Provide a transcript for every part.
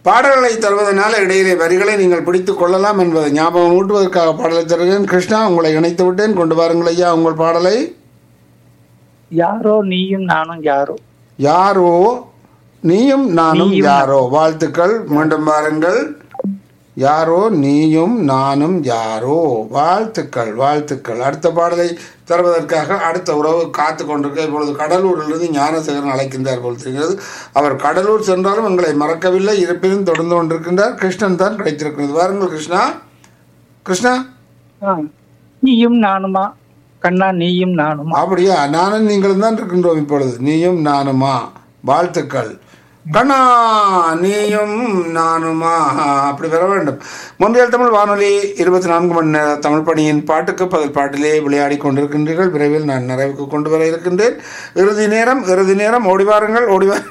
பாடல்களை தருவதனால இடையிலே வரிகளை நீங்கள் பிடித்துக் கொள்ளலாம் என்பதை ஞாபகம் ஊட்டுவதற்காக பாடலை தருகிறேன் கிருஷ்ணா உங்களை இணைத்து விட்டேன் கொண்டு வாருங்கள் ஐயா உங்கள் பாடலை யாரோ நீயும் நானும் யாரோ யாரோ நீயும் நானும் நீயும் யாரோ வாழ்த்துக்கள் மீண்டும் வாருங்கள் யாரோ நீயும் நானும் யாரோ வாழ்த்துக்கள் வாழ்த்துக்கள் அடுத்த பாடலை தருவதற்காக அடுத்த உறவு காத்து கொண்டிருக்க இப்பொழுது கடலூரிலிருந்து ஞானசேகரன் அழைக்கின்றார் போல் தெரிகிறது அவர் கடலூர் சென்றாலும் எங்களை மறக்கவில்லை இருப்பினும் தொடர்ந்து கொண்டிருக்கின்றார் கிருஷ்ணன் தான் கிடைத்திருக்கிறது வாருங்கள் கிருஷ்ணா கிருஷ்ணா ஆ. நீயும் நானுமா கண்ணா நீயும் நானுமா அப்படியா நானும் நீங்களும் தான் இருக்கின்றோம் இப்பொழுது நீயும் நானுமா வாழ்த்துக்கள் கண்ணா நீயும் நானுமா அப்படி வர வேண்டும் முன்றியல் தமிழ் வானொலி இருபத்தி நான்கு மணி நேர தமிழ் பணியின் பாட்டுக்கு பதில் பாட்டிலே விளையாடி கொண்டிருக்கின்றீர்கள் விரைவில் நான் நிறைவுக்கு கொண்டு வர இருக்கின்றேன் இறுதி நேரம் இறுதி நேரம் ஓடி வாருங்கள் ஓடி வா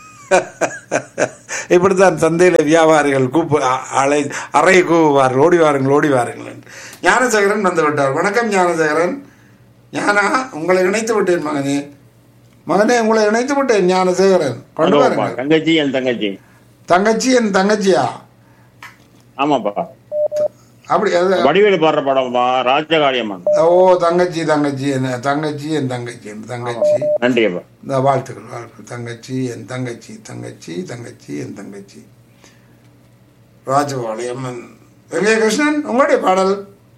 இப்படித்தான் சந்தையில் வியாபாரிகள் கூப்பு அ- அலை அறை கூவுவார்கள் ஓடி வாருங்கள் ஓடி வாருங்கள் என்று. ஞானசேகரன் வந்து விட்டார் வணக்கம் ஞானசேகரன் ஞானா உங்களை இணைத்து விட்டேன் மகனே மகனே உங்களை இணைத்து விட்டேன் ஞானசேகரன் கொண்டு ஹலோப்பா வாருங்கள் தங்கச்சி என் தங்கச்சி தங்கச்சி என் தங்கச்சியா ஆமாப்பா அப்படி அது- வடிவேலு பாடுற படம்ப்பா ராஜகாளியம்மன் ஓ தங்கச்சி தங்கச்சி என் தங்கச்சி என் தங்கச்சி என் தங்கச்சி நன்றிப்பா இந்த வாழ்த்துக்கள் வாழ்த்துக்கள் தங்கச்சி என் தங்கச்சி தங்கச்சி தங்கச்சி என் தங்கச்சி ராஜபாளையம்மன் எங்கே கிருஷ்ணன் உங்களுடைய பாடல்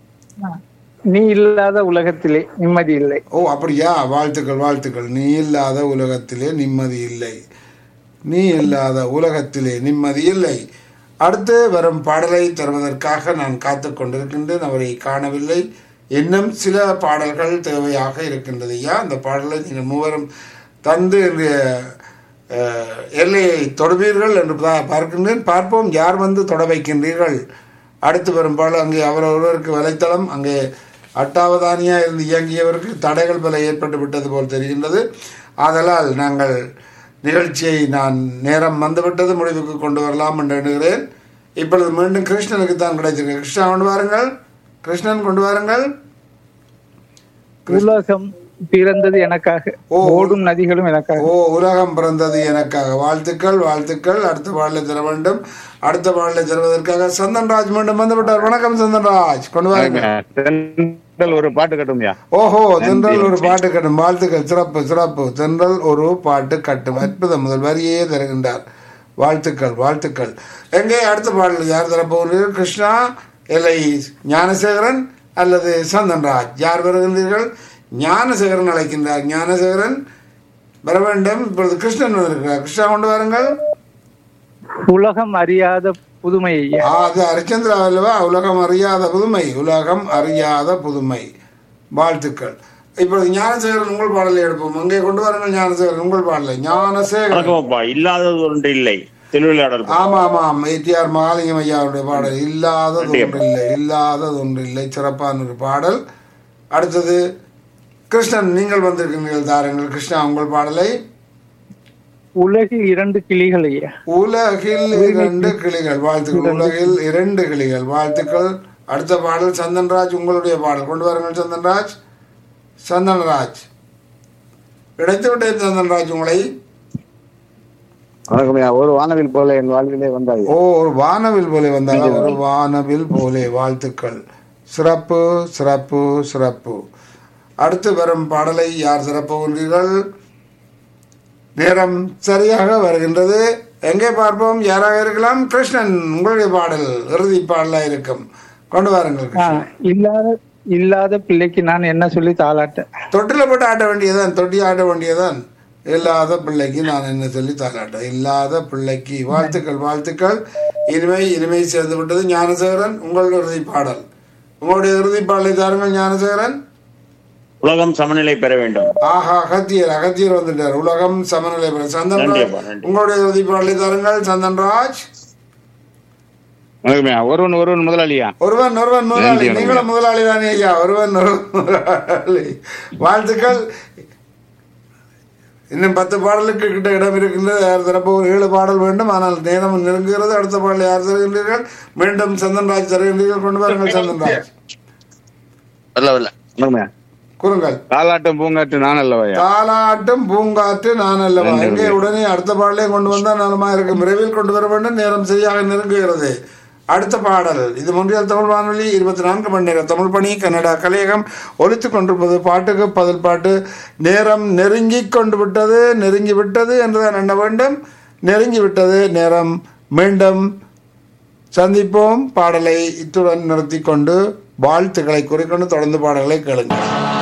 நீ இல்லாத உலகத்திலே நிம்மதி இல்லை ஓ அப்படியா வாழ்த்துக்கள் வாழ்த்துக்கள் நீ இல்லாத உலகத்திலே நிம்மதி இல்லை நீ இல்லாத உலகத்திலே நிம்மதி இல்லை அடுத்து வரும் பாடலை தருவதற்காக நான் காத்து கொண்டிருக்கின்றேன் அவரை காணவில்லை இன்னும் சில பாடல்கள் தேவையாக இருக்கின்றது ஐயா அந்த பாடலை நீங்கள் மூவரும் தந்து இன்றைய அஹ், எல்லையை தொடுவீர்கள் என்று பா- பார்க்கின்றேன் பார்ப்போம் யார் வந்து தொட வைக்கின்றீர்கள் அடுத்து வரும் பாடல் அங்கே அவரவருக்கு வலைத்தளம் அங்கே அட்டாவதானியா இருந்து இயங்கியவருக்கு தடைகள் பல ஏற்பட்டு விட்டது போல் தெரிகின்றது ஆதலால் நாங்கள் நிகழ்ச்சியை நான் நேரம் வந்துவிட்டது முடிவுக்கு கொண்டு வரலாம் என்று எண்ணுகிறேன் இப்பொழுது மீண்டும் கிருஷ்ணனுக்கு தான் கிடைச்சிருக்கு கிருஷ்ணா கொண்டு வாருங்கள் கிருஷ்ணன் கொண்டு வாருங்கள் உலகம் பிறந்தது எனக்காக ஓ. ஓடும் நதிகளும் எனக்காக ஓ உலகம் பிறந்தது எனக்காக வாழ்த்துக்கள் வாழ்த்துக்கள் அடுத்த பாடலை தர வேண்டும் அடுத்த பாடலை தருவதற்காக சந்தன்ராஜ் மீண்டும் வந்து விட்டார் வணக்கம் சந்தன்ராஜ் கொண்டு வாருங்கள் தென்றல் ஒரு பாட்டு கட்டும்யா ஓஹோ தென்றல் ஒரு பாட்டு கட்டும் வாழ்த்துக்கள் சிறப்பு சிறப்பு தென்றல் ஒரு பாட்டு கட்டும் அற்புதம் முதல் வரியே தருகின்றார் வாழ்த்துக்கள் வாழ்த்துக்கள் எங்கே அடுத்த பாடல் யார் தரப்போகிறீர்கள் கிருஷ்ணா இல்லை ஞானசேகரன் அல்லது சந்தன்ராஜ் யார் வருகின்றீர்கள் ஞானசேகரன் அழைக்கின்றார் ஞானசேகரன் வர வேண்டும் இப்பொழுது கிருஷ்ணன் வந்திருக்கிறார் கிருஷ்ணா கொண்டு வாருங்கள் உலகம் அறியாத புதுமை ஐயா ஆ, அது ஹரிச்சந்திரா அல்லவா உலகம் அறியாத புதுமை உலகம் அறியாத புதுமை வாழ்த்துக்கள் இப்பொழுது ஞானசேகரன் உங்கள் பாடலை எடுப்போம் அங்கே கொண்டு வாருங்கள் ஞானசேகரன் உங்கள் பாடலை ஞானசேகரன் வணக்கம்ப்பா இல்லாதது ஒன்று இல்லை திருவிளையாடல் ஆமா ஆமாம் ஏடிஆர் மகாலிங்கம் ஐயாவுடைய பாடல் இல்லாதது ஒன்று இல்லை இல்லாதது ஒன்று இல்லை சிறப்பான ஒரு பாடல் அடுத்தது கிருஷ்ணன் நீங்கள் வந்திருக்கிறீர்கள் தாருங்கள் கிருஷ்ணா உங்கள் பாடலை உலகில் இரண்டு கிளிகள் ஐயா உலகில் இரண்டு கிளிகள் வாழ்த்துக்கள் உலகில் இரண்டு கிளிகள் வாழ்த்துக்கள் அடுத்த பாடல் சந்தன்ராஜ் உங்களுடைய பாடல் கொண்டு வாருங்கள் சந்தன்ராஜ் சந்தன்ராஜ் கிடைத்து விட்டேன் சந்தன்ராஜ் உங்களை வணக்கம்யா ஒரு வானவில் போல என் வாழ்விலே வந்தாய் ஓ ஒரு வானவில் போலே வந்தாங்க ஒரு வானவில் போலே வாழ்த்துக்கள் சிறப்பு சிறப்பு சிறப்பு அடுத்து வரும் பாடலை யார் சிறப்புகின்றீர்கள் நேரம் சரியாக வருகின்றது எங்கே பார்ப்போம் யாராக இருக்கலாம் கிருஷ்ணன் உங்களுடைய பாடல் இறுதி பாடலாக இருக்கும் கொண்டு வாருங்கள் ஆ, கிருஷ்ணன் இல்லாத இல்லாத பிள்ளைக்கு நான் என்ன சொல்லி தாளாட்ட தொட்டில போட்டு ஆட்ட வேண்டியதான் தொட்டி ஆட்ட வேண்டியதான் இல்லாத பிள்ளைக்கு நான் என்ன சொல்லி தாளாட்ட இல்லாத பிள்ளைக்கு வாழ்த்துக்கள் வாழ்த்துக்கள் இனிமை இனிமை சேர்ந்து விட்டது ஞானசேகரன் உங்களுடைய இறுதி பாடல் உங்களுடைய இறுதி பாடலை தாருங்கள் ஞானசேகரன் உலகம் சமநிலை பெற வேண்டும் ஆஹா அகத்தியர் அகத்தியர் வந்துட்டார் உலகம் சமநிலை பெற சந்தன்ராஜ் நன்றிப்பா, நன்றி. உங்களுடைய இறுதி பாடலை தாருங்கள் சந்தன்ராஜ் வணக்கம்யா ஒருவன் ஒருவன் முதலாளியா ஒருவன் ஒருவன் முதலாளி நன்றி, வணக்கம். நீங்களும் முதலாளி தானே ஐயா ஒருவன் ஒருவன் முதலாளி வாழ்த்துக்கள் இன்னும் பத்து பாடலுக்கு கிட்ட இடம் இருக்கின்றது யார் தரப்போ ஒரு ஏழு பாடல் வேண்டும் ஆனால் நேரம் நெருங்குகிறது அடுத்த பாடல் யார் தருகின்றீர்கள் மீண்டும் சந்தன்ராஜ் தருகின்றீர்கள் கொண்டு வாருங்கள் சந்தன்ராஜ் வரல வரல வணக்கம்யா கூறுங்கள் தாலாட்டம் பூங்காற்று நான் அல்லவையா தாலாட்டும் பூங்காற்று நான் அல்லவா நன்றி. எங்கே உடனே அடுத்த பாடலே கொண்டு வந்தால் நலமா இருக்கும் விரைவில் கொண்டு வர வேண்டும் நேரம் சரியாக நெருங்குகிறது அடுத்த பாடல் இது மொன்றியல் தமிழ் வானொலி இருபத்தி நான்கு மணி நேரம் தமிழ் பணி கன்னடா கலையகம் ஒலித்துக் கொண்டிருப்பது பாட்டுக்கு பதில் பாட்டு நேரம் நெருங்கி கொண்டு விட்டது நெருங்கி விட்டது என்றுதான் எண்ண வேண்டும் நெருங்கி விட்டது நேரம் மீண்டும் சந்திப்போம் பாடலை இத்துடன் நிறுத்தி கொண்டு வாழ்த்துக்களை குறிக்கொண்டு தொடர்ந்து பாடல்களை கேளுங்கள்